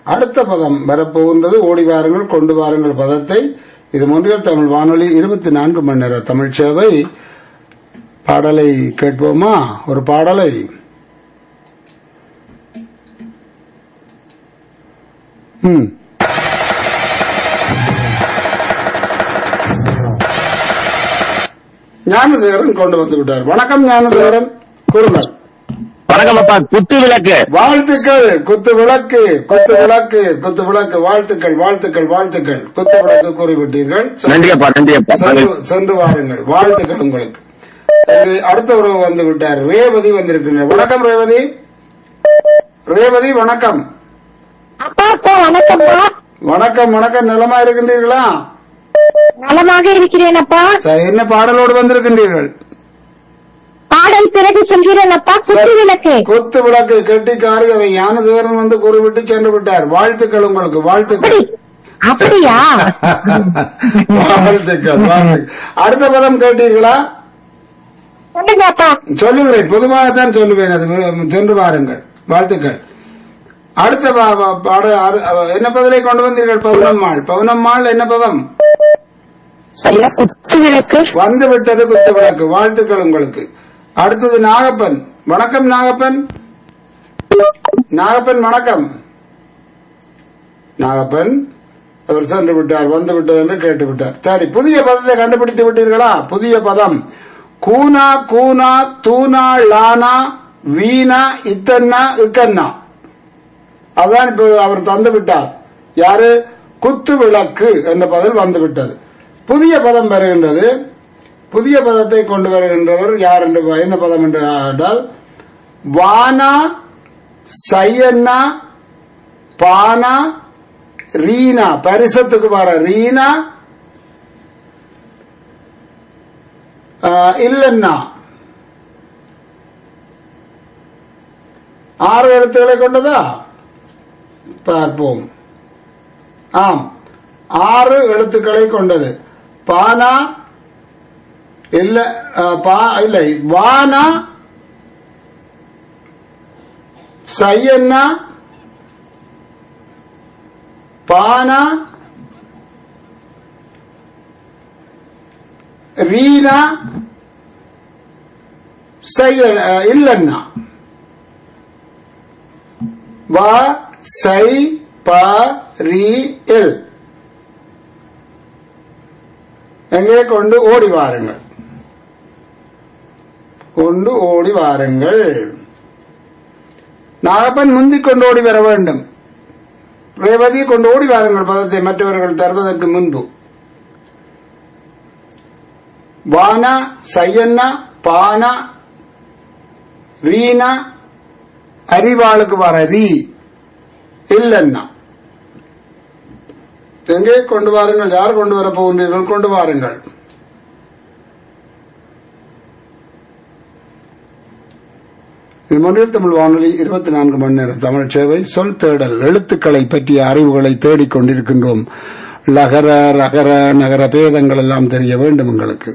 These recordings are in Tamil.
அடுத்த பதம் வரப்போகின்றது ஓடி வாருங்கள் கொண்டு வாருங்கள் பதத்தை இது மொழியல் தமிழ் வானொலி இருபத்தி நான்கு மணி நேர தமிழ் சேவை பாடலை கேட்போமா ஒரு பாடலை ம் ஞானதேவரன் கொண்டு வந்து விட்டார் வணக்கம் ஞானதேவரன் கூறுங்கள் வணக்கம் அப்பா குத்து விளக்கு வாழ்த்துக்கள் குத்து விளக்கு குத்து விளக்கு குத்து விளக்கு வாழ்த்துக்கள் வாழ்த்துக்கள் வாழ்த்துக்கள் குத்து விளக்கு கூறிவிட்டீர்கள் நன்றி அப்பா நன்றி அப்பா சென்று சென்று வாருங்கள் வாழ்த்துக்கள் உங்களுக்கு இது அடுத்த உறவு வந்து விட்டார் ரேவதி வந்திருக்கின்ற வணக்கம் ரேவதி ரேவதி வணக்கம் அப்பா அப்பா வணக்கம்ப்பா வணக்கம் வணக்கம் நலமா இருக்கின்றீர்களா நலமாக இருக்கிறேன் அப்பா சரி, என்ன பாடலோடு வந்திருக்கின்றீர்கள் பாடல் பிறகு சொல்கிறேன் அப்பா குத்து விளக்கு குத்து விளக்கு கெட்டிக்காரி அதை ஞானதேவரன் வந்து கூறிவிட்டு சென்று விட்டார் வாழ்த்துக்கள் உங்களுக்கு அப்படி வாழ்த்துக்கள் அப்படியா வாழ்த்துக்கள் வாழ்த்துக்கள் அடுத்த பதம் கேட்டீர்களா சொல்லுங்க அப்பா சொல்லுகிறேன் பொதுவாகத்தான் சொல்லுவேன் அது வி- சென்று பாருங்கள் வாழ்த்துக்கள் அடுத்த பா- பா- பாட அடு- என்ன பதிலை கொண்டு வந்தீர்கள் பவுனம்மாள் பவுனம்மாள் என்ன பதம் ஐயா, குத்து விளக்கு வந்து விட்டது குத்து விளக்கு வாழ்த்துக்கள் உங்களுக்கு அடுத்தது நாகப்பன் வணக்கம் நாகப்பன் நாகப்பன் வணக்கம் நாகப்பன் அவர் சென்று விட்டார் வந்து விட்டது என்று கேட்டு விட்டார் சரி புதிய பதத்தை கண்டுபிடித்து விட்டீர்களா புதிய பதம் கூனா கூனா தூனா லானா வீணா இத்தன்னா இக்கன்னா அதான் இப்ப அவர் தந்து விட்டார் யாரு குத்து விளக்கு என்ற பதில் வந்து விட்டது புதிய பதம் வருகின்றது புதிய பதத்தை கொண்டு வருகின்றவர் யார் என்று என்ன பதம் என்று என்றால் வானா சையன்னா பானா ரீனா பரிசத்துக்கு வர ரீனா ஆ, இல்லன்னா ஆறு எழுத்துக்களை கொண்டதா பார்ப்போம் ஆம் ஆறு எழுத்துக்களை கொண்டது பானா இல்ல ஆ, பா இல்லை வானா சையன்னா பானா ரீனா செய்ய ஆ, இல்லன்னா வ சை ப ரி எல் எங்கே கொண்டு ஓடி வாருங்கள் கொண்டு ஓடி வாருங்கள் நாகப்பன் முந்திக் கொண்டு ஓடி வர வேண்டும் ரேவதி கொண்டு ஓடி வாருங்கள் பதத்தை மற்றவர்கள் தருவதற்கு முன்பு வானா சையன்னா பானா ரீனா அறிவாளுக்கு வர ரீ இல்லன்னா எங்கே கொண்டு வாருங்கள் யார் கொண்டு வர போகின்றீர்கள் கொண்டு வாருங்கள் இது மொழியில் தமிழ் வானொலி இருபத்தி நான்கு மணி நேரம் தமிழ் சேவை சொல் தேடல் எழுத்துக்களை பற்றிய அறிவுகளை தேடிக் கொண்டிருக்கின்றோம் லகர ரகர நகர பேதங்கள் எல்லாம் தெரிய வேண்டும் எங்களுக்கு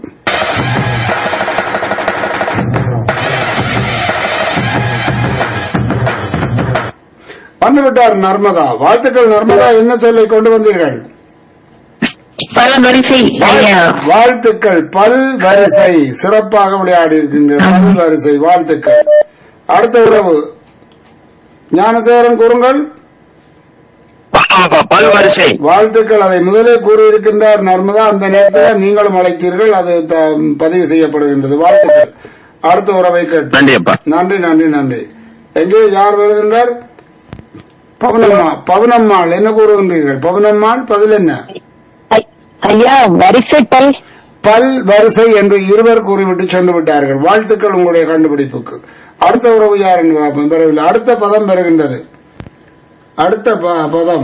வந்துவிட்டார் நர்மதா வாழ்த்துக்கள் நர்மதா என்ன சொல்லை கொண்டு வந்தீர்கள் பல வரிசை ஐயா வாழ்த்துக்கள் பல் வரிசை சிறப்பாக விளையாடி இருக்கின்ற பல் வரிசை வாழ்த்துக்கள் அடுத்த உறவு ஞானதேவரன் கூறுங்கள் வணக்கம் அப்பா பல் வரிசை வாழ்த்துக்கள் அதை முதலே கூறியிருக்கின்றார் நர்மதா அந்த நேரத்தில் நீங்களும் அழைத்தீர்கள் அது த- பதிவு செய்யப்படுகின்றது வாழ்த்துக்கள் அடுத்த உறவை கேட்டு நன்றி அப்பா நன்றி நன்றி நன்றி எங்கே யார் வருகின்றார் பவனம்மா பவனம்மாள் என்ன கூறுகின்றீர்கள் பவனம்மாள் பதில் என்ன ஐ- ஐயா வரிசை பல் பல் வரிசை என்று இருவர் கூறிவிட்டு சென்று விட்டார்கள் வாழ்த்துக்கள் உங்களுடைய கண்டுபிடிப்புக்கு அடுத்த உறவு யார் என்று பார்ப்போம் பெறவில்லை அடுத்த பதம் பெறுகின்றது அடுத்த ப- பதம்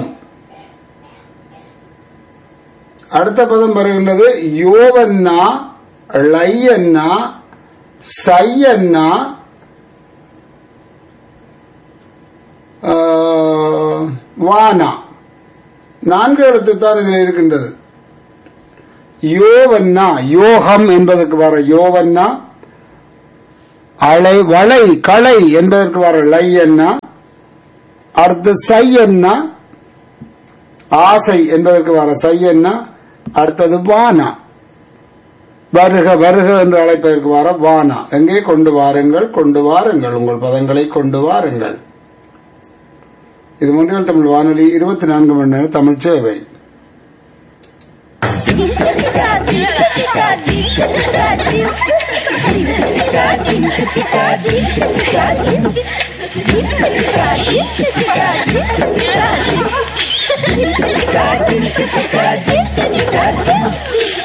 அடுத்த பதம் பெறுகின்றது யோவன்னா ளையன்னா சையன்னா ஆ, வானா நான்கு எழுத்து தான் இதில் இருக்கின்றது யோவன்னா யோகம் என்பதற்கு வர யோவன்னா அலை வளை களை என்பதற்கு வர லை என்ன அடுத்து சை என்ன ஆசை என்பதற்கு வர சை என்ன அடுத்தது வானா வருக வருக என்று அழைப்பதற்கு வர வானா எங்கே கொண்டு வாருங்கள் கொண்டு வாருங்கள் உங்கள் பதங்களை கொண்டு வாருங்கள் இது முன்னில் தமிழ் வானொலி இருபத்தி நான்கு மணி நேரம் தமிழ் சேவை Thank you.